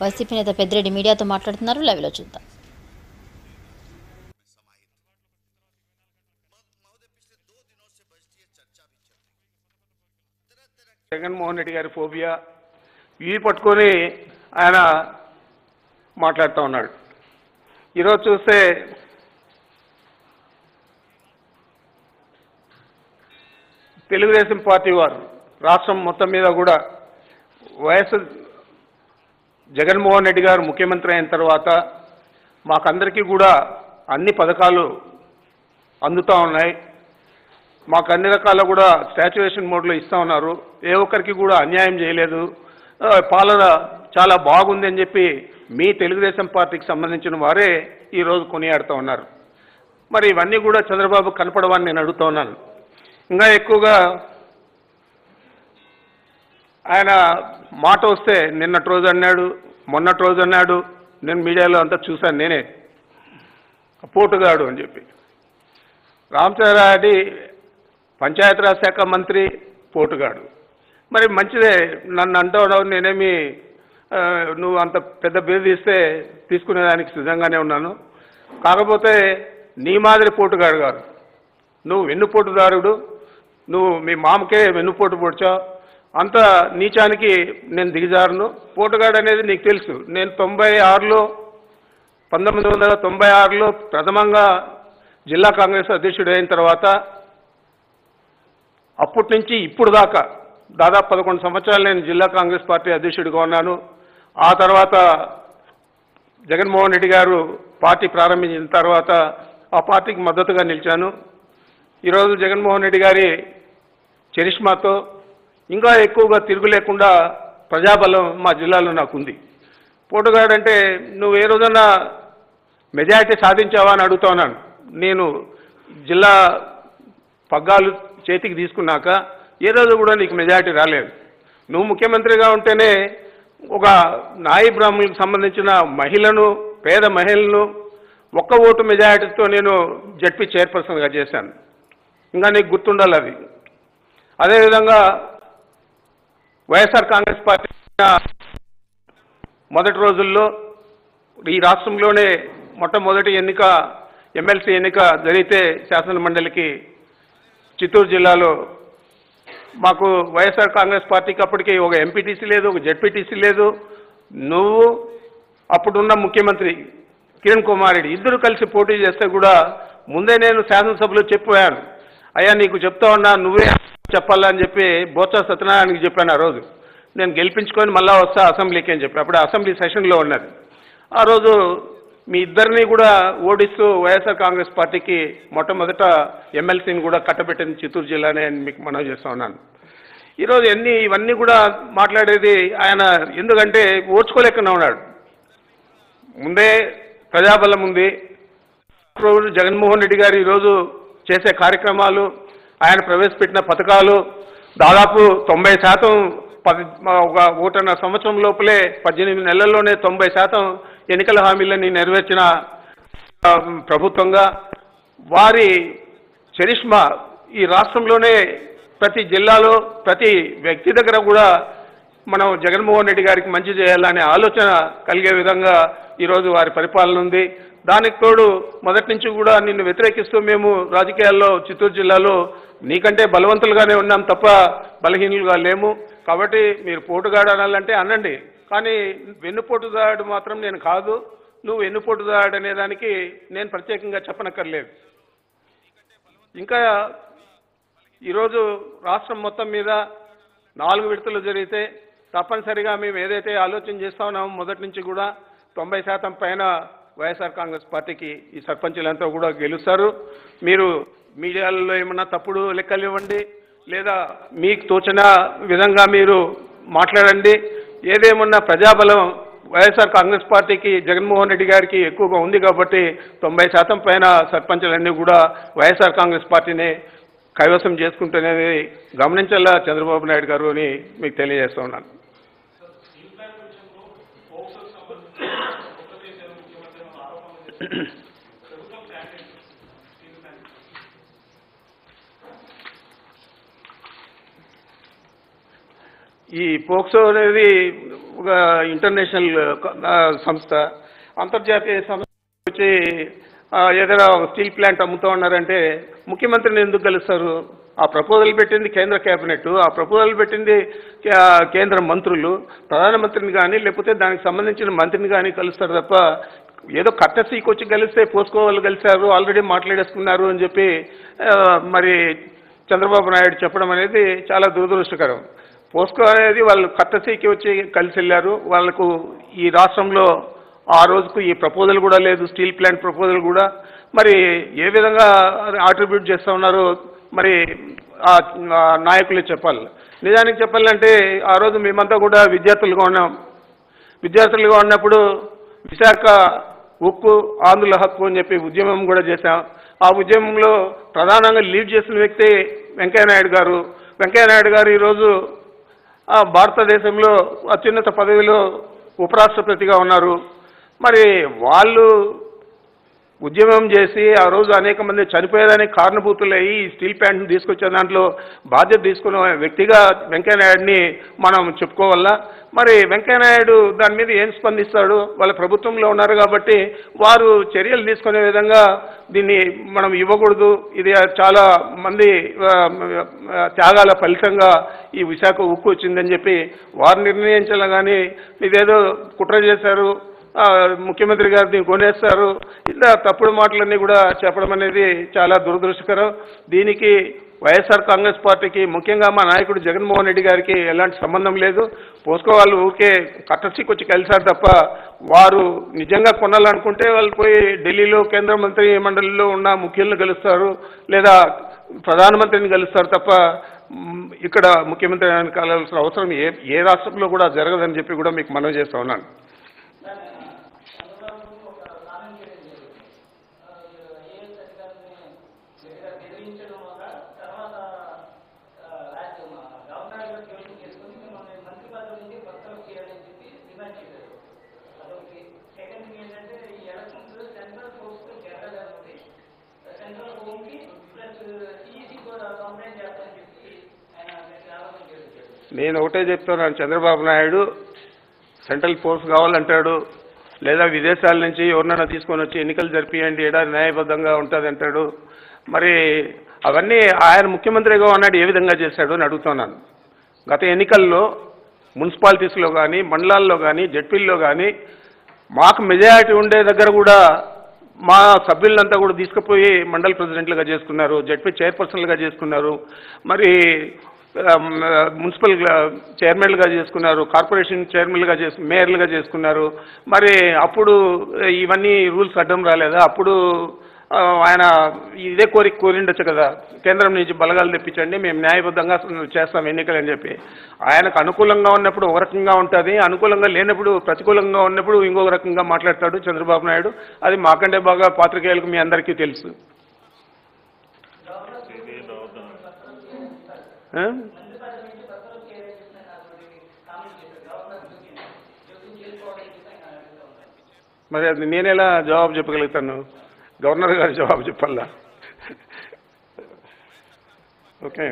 YCP నేత పెద్దిరెడ్డి మీడియాతో మాట్లాడుతున్నారు లైవ్లో చూద్దాం జగన్మోహన్ రెడ్డి గారి ఫోబియా ఇవి పట్టుకొని ఆయన మాట్లాడుతూ ఉన్నాడు ఈరోజు చూస్తే తెలుగుదేశం పార్టీ వారు రాష్ట్రం మొత్తం మీద కూడా వైఎస్ జగన్మోహన్ రెడ్డి గారు ముఖ్యమంత్రి అయిన తర్వాత మాకందరికీ కూడా అన్ని పథకాలు అందుతూ ఉన్నాయి మాకు అన్ని రకాల కూడా స్టాచ్యువేషన్ మోడ్లో ఇస్తా ఉన్నారు ఏ ఒక్కరికి కూడా అన్యాయం చేయలేదు ఆ, పాలన చాలా బాగుంది అని చెప్పి మీ తెలుగుదేశం పార్టీకి సంబంధించిన వారే ఈరోజు కొనియాడుతూ ఉన్నారు మరి ఇవన్నీ కూడా చంద్రబాబు కనపడవని నేను అడుగుతా ఉన్నాను ఇంకా ఎక్కువగా ఆయన మాట వస్తే నిన్నటి రోజు అన్నాడు మొన్నటి రోజు అన్నాడు నేను మీడియాలో అంతా చూశాను నేనే పోటుగాడు అని చెప్పి రామచంద్రారెడ్డి పంచాయతీరాజ్ శాఖ మంత్రి పోటుగాడు మరి మంచిదే నన్ను అంటావు నేనేమి ఆ, నువ్వు అంత పెద్ద పేరు తీస్తే తీసుకునేదానికి సిద్ధంగానే ఉన్నాను కాకపోతే నీ మాదిరి పోటుగాడు కాదు నువ్వు వెన్నుపోటుదారుడు నువ్వు మీ మామకే వెన్నుపోటు పొడిచావు అంత నీచానికి నేను దిగజారును పోటుగాడు అనేది నీకు తెలుసు నేను తొంభై ఆరులో పంతొమ్మిది వందల తొంభై ఆరులో ప్రథమంగా జిల్లా కాంగ్రెస్ అధ్యక్షుడు అయిన తర్వాత అప్పటి నుంచి ఇప్పుడు దాకా దాదాపు పదకొండు సంవత్సరాలు నేను జిల్లా కాంగ్రెస్ పార్టీ అధ్యక్షుడిగా ఉన్నాను ఆ తర్వాత జగన్మోహన్ రెడ్డి గారు పార్టీ ప్రారంభించిన తర్వాత ఆ పార్టీకి మద్దతుగా నిలిచాను ఈరోజు జగన్మోహన్ రెడ్డి గారి చరిష్మాతో ఇంకా ఎక్కువగా తిరుగు లేకుండా ప్రజాబలం మా జిల్లాలో నాకు ఉంది పోటుగాడంటే నువ్వు ఏ రోజన్నా మెజారిటీ సాధించావా అని అడుగుతా ఉన్నాను నేను జిల్లా పగ్గాలు చేతికి తీసుకున్నాక ఏ రోజు కూడా నీకు మెజారిటీ రాలేదు నువ్వు ముఖ్యమంత్రిగా ఉంటేనే ఒక నాయి బ్రాహ్మణులకు సంబంధించిన మహిళను పేద మహిళను ఒక్క ఓటు మెజారిటీతో నేను జడ్పీ చైర్పర్సన్గా చేశాను ఇంకా నీకు గుర్తుండాలి అది అదేవిధంగా వైఎస్ఆర్ కాంగ్రెస్ పార్టీ మొదటి రోజుల్లో ఈ రాష్ట్రంలోనే మొట్టమొదటి ఎన్నిక ఎమ్మెల్సీ ఎన్నిక జరిగితే శాసన మండలికి చిత్తూరు జిల్లాలో మాకు వైఎస్ఆర్ కాంగ్రెస్ పార్టీకి అప్పటికి ఒక ఎంపీటీసీ లేదు ఒక జెడ్పీటీసీ లేదు నువ్వు అప్పుడున్న ముఖ్యమంత్రి కిరణ్ కుమార్ రెడ్డి ఇద్దరు కలిసి పోటీ చేస్తే కూడా ముందే నేను శాసనసభలో చెప్పాను అయ్యా నీకు చెప్తా ఉన్నా నువ్వే చెప్పాలని చెప్పి బొత్స సత్యనారాయణకి చెప్పాను ఆ రోజు నేను గెలిపించుకొని మళ్ళా వస్తా అసెంబ్లీకి అని చెప్పి అప్పుడు అసెంబ్లీ సెషన్లో ఉన్నది ఆ రోజు మీ ఇద్దరిని కూడా ఓడిస్తూ వైఎస్ఆర్ కాంగ్రెస్ పార్టీకి మొట్టమొదట ఎమ్మెల్సీని కూడా కట్టబెట్టింది చిత్తూరు జిల్లానే అని మీకు మనవి చేస్తా ఉన్నాను ఈరోజు ఎన్ని ఇవన్నీ కూడా మాట్లాడేది ఆయన ఎందుకంటే ఓర్చుకోలేకుండా ఉన్నాడు ముందే ప్రజాబలం ఉంది రోజు జగన్మోహన్ రెడ్డి గారు ఈరోజు చేసే కార్యక్రమాలు ఆయన ప్రవేశపెట్టిన పథకాలు దాదాపు తొంభై శాతం పది ఒక ఒకటిన్నర సంవత్సరం లోపలే పద్దెనిమిది నెలల్లోనే తొంభై శాతం ఎన్నికల హామీలని నెరవేర్చిన ఆ, ప్రభుత్వంగా వారి చరిష్మా ఈ రాష్ట్రంలోనే ప్రతి జిల్లాలో ప్రతి వ్యక్తి దగ్గర కూడా మనం జగన్మోహన్ రెడ్డి గారికి మంచి చేయాలనే ఆలోచన కలిగే విధంగా ఈరోజు వారి పరిపాలన ఉంది దానికి తోడు మొదటి నుంచి కూడా నిన్ను వ్యతిరేకిస్తూ మేము రాజకీయాల్లో చిత్తూరు జిల్లాలో నీకంటే బలవంతులుగానే ఉన్నాం తప్ప బలహీనులుగా లేము కాబట్టి మీరు పోటుగాడు అనాలంటే అనండి కానీ వెన్నుపోటుదాడు మాత్రం నేను కాదు నువ్వు వెన్నుపోటుదాడు అనే దానికి నేను ప్రత్యేకంగా చెప్పనక్కర్లేదు ఇంకా ఈరోజు రాష్ట్రం మొత్తం మీద నాలుగు విడతలు జరిగితే తప్పనిసరిగా మేము ఏదైతే ఆలోచన చేస్తా ఉన్నామో మొదటి నుంచి కూడా తొంభై శాతం పైన వైఎస్ఆర్ కాంగ్రెస్ పార్టీకి ఈ సర్పంచులంతా కూడా గెలుస్తారు మీరు మీడియాలో ఏమన్నా తప్పుడు లెక్కలు ఇవ్వండి లేదా మీకు తోచిన విధంగా మీరు మాట్లాడండి ఏదేమన్నా ప్రజాబలం వైఎస్ఆర్ కాంగ్రెస్ పార్టీకి జగన్మోహన్ రెడ్డి గారికి ఎక్కువగా ఉంది కాబట్టి తొంభై శాతం పైన సర్పంచులన్నీ కూడా వైఎస్ఆర్ కాంగ్రెస్ పార్టీని కైవసం చేసుకుంటున్నది గమనించాలా చంద్రబాబు నాయుడు గారు అని మీకు తెలియజేస్తా ఉన్నాను ఈ పోక్సో అనేది ఒక ఇంటర్నేషనల్ ఆ, సంస్థ అంతర్జాతీయ సంస్థ వచ్చి ఆ, ఏదైనా స్టీల్ ప్లాంట్ అమ్ముతా ఉన్నారంటే ముఖ్యమంత్రిని ఎందుకు కలుస్తారు ఆ ప్రపోజల్ పెట్టింది కేంద్ర కేబినెట్ ఆ ప్రపోజల్ పెట్టింది ఆ, కేంద్ర మంత్రులు ప్రధానమంత్రిని కానీ లేకపోతే దానికి సంబంధించిన మంత్రిని కానీ కలుస్తారు తప్ప ఏదో కట్టసీకి వచ్చి కలిస్తే పోసుకోవాలి కలిశారు ఆల్రెడీ మాట్లాడేసుకున్నారు అని చెప్పి ఆ, మరి చంద్రబాబు నాయుడు చెప్పడం అనేది చాలా దురదృష్టకరం పోస్కో అనేది వాళ్ళు కట్టసీకి వచ్చి కలిసి వెళ్ళారు వాళ్ళకు ఈ రాష్ట్రంలో ఆ రోజుకు ఈ ప్రపోజల్ కూడా లేదు స్టీల్ ప్లాంట్ ప్రపోజల్ కూడా మరి ఏ విధంగా ఆట్రిబ్యూట్ చేస్తూ ఉన్నారో మరి ఆ ఆ నాయకులే చెప్పాలి నిజానికి చెప్పాలంటే ఆ రోజు మేమంతా కూడా విద్యార్థులుగా ఉన్నాం విద్యార్థులుగా ఉన్నప్పుడు విశాఖ ఉక్కు ఆంధ్రుల హక్కు అని చెప్పి ఉద్యమం కూడా చేశాం ఆ ఉద్యమంలో ప్రధానంగా లీడ్ చేసిన వ్యక్తి వెంకయ్యనాయుడు గారు వెంకయ్యనాయుడు గారు ఈరోజు ఆ భారతదేశంలో అత్యున్నత పదవిలో ఉపరాష్ట్రపతిగా ఉన్నారు మరి వాళ్ళు ఉద్యమం చేసి ఆ రోజు అనేక మంది చనిపోయేదానికి కారణభూతులయ్యి ఈ స్టీల్ ప్లాంట్ని తీసుకొచ్చే దాంట్లో బాధ్యత తీసుకున్న వ్యక్తిగా వెంకయ్యనాయుడిని మనం చెప్పుకోవాలా మరి వెంకయ్యనాయుడు దాని మీద ఏం స్పందిస్తాడు వాళ్ళ ప్రభుత్వంలో ఉన్నారు కాబట్టి వారు చర్యలు తీసుకునే విధంగా దీన్ని మనం ఇవ్వకూడదు ఇది చాలా మంది ఆ, ఆ, త్యాగాల ఫలితంగా ఈ విశాఖ ఉక్కు వచ్చిందని చెప్పి వారు నిర్ణయించాలి కానీ ఇదేదో కుట్ర చేశారు ఆ, ముఖ్యమంత్రి గారు దీన్ని కొనేస్తారు ఇలా తప్పుడు మాటలన్నీ కూడా చెప్పడం అనేది చాలా దురదృష్టకరం దీనికి వైఎస్ఆర్ కాంగ్రెస్ పార్టీకి ముఖ్యంగా మా నాయకుడు జగన్మోహన్ రెడ్డి గారికి ఎలాంటి సంబంధం లేదు పోస్కో వాళ్ళు ఊరికే కట్టసికి వచ్చి కలిశారు తప్ప వారు నిజంగా కొనాలనుకుంటే వాళ్ళు పోయి ఢిల్లీలో కేంద్ర మంత్రి మండలిలో ఉన్న ముఖ్యులను కలుస్తారు లేదా ప్రధానమంత్రిని కలుస్తారు తప్ప మ్, ఇక్కడ ముఖ్యమంత్రి గారిని కలవాల్సిన అవసరం ఏ ఏ రాష్ట్రంలో కూడా జరగదని చెప్పి కూడా మీకు మనవి చేస్తా ఉన్నాను నేను ఒకటే చెప్తున్నాను చంద్రబాబు నాయుడు సెంట్రల్ ఫోర్స్ కావాలంటాడు లేదా విదేశాల నుంచి ఎవరినైనా తీసుకొని వచ్చి ఎన్నికలు జరిపియండి ఏడాది న్యాయబద్ధంగా ఉంటుంది అంటాడు మరి అవన్నీ ఆయన ముఖ్యమంత్రిగా ఉన్నాడు ఏ విధంగా చేశాడు అని అడుగుతున్నాను గత ఎన్నికల్లో మున్సిపాలిటీస్లో కానీ మండలాల్లో కానీ జడ్పీల్లో కానీ మాకు మెజారిటీ ఉండే దగ్గర కూడా మా సభ్యులంతా కూడా తీసుకుపోయి మండల్ ప్రెసిడెంట్లుగా చేసుకున్నారు జడ్పీ చైర్పర్సన్లుగా చేసుకున్నారు మరి ఆ, మున్సిపల్ చైర్మన్లుగా చేసుకున్నారు కార్పొరేషన్ చైర్మన్లుగా చేసు మేయర్లుగా చేసుకున్నారు మరి అప్పుడు ఇవన్నీ రూల్స్ అడ్డం రాలేదా అప్పుడు ఆ, ఆయన ఇదే కోరిక కోరిండొచ్చు కదా కేంద్రం నుంచి బలగాలు తెప్పించండి మేము న్యాయబద్ధంగా చేస్తాం ఎన్నికలు అని చెప్పి ఆయనకు అనుకూలంగా ఉన్నప్పుడు ఒక రకంగా ఉంటుంది అనుకూలంగా లేనప్పుడు ప్రతికూలంగా ఉన్నప్పుడు ఇంకొక రకంగా మాట్లాడతాడు చంద్రబాబు నాయుడు అది మాకంటే బాగా పాత్రికేయులకు మీ అందరికీ తెలుసు ఆ? మరి అది నేనెలా జవాబు చెప్పగలుగుతాను గవర్నర్ గారు జవాబు చెప్పాలా ఓకే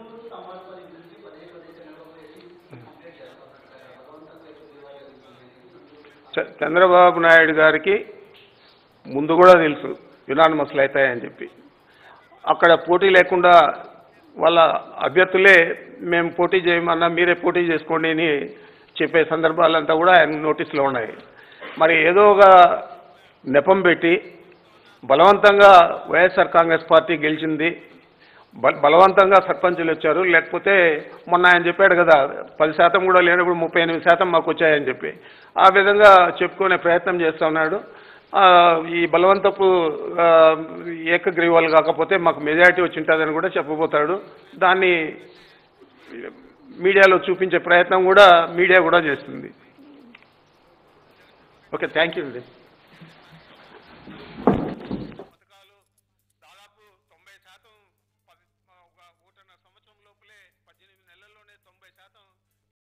చ- చంద్రబాబు నాయుడు గారికి ముందు కూడా తెలుసు యునానిమస్లు అవుతాయని చెప్పి అక్కడ పోటీ లేకుండా వాళ్ళ అభ్యర్థులే మేము పోటీ చేయమన్నా మీరే పోటీ చేసుకోండి అని చెప్పే సందర్భాలంతా కూడా ఆయన నోటీసులో ఉన్నాయి మరి ఏదో ఒక నెపం పెట్టి బలవంతంగా వైఎస్ఆర్ కాంగ్రెస్ పార్టీ గెలిచింది బల బలవంతంగా సర్పంచులు వచ్చారు లేకపోతే మొన్న ఆయన చెప్పాడు కదా పది శాతం కూడా లేనప్పుడు ముప్పై ఎనిమిది శాతం మాకు వచ్చాయని చెప్పి ఆ విధంగా చెప్పుకునే ప్రయత్నం చేస్తా ఉన్నాడు ఆ, ఈ బలవంతపు ఆ, ఏకగ్రీవాలు కాకపోతే మాకు మెజారిటీ వచ్చి ఉంటుందని కూడా చెప్పబోతాడు దాన్ని మీడియాలో చూపించే ప్రయత్నం కూడా మీడియా కూడా చేస్తుంది ఓకే థ్యాంక్ యూ అండి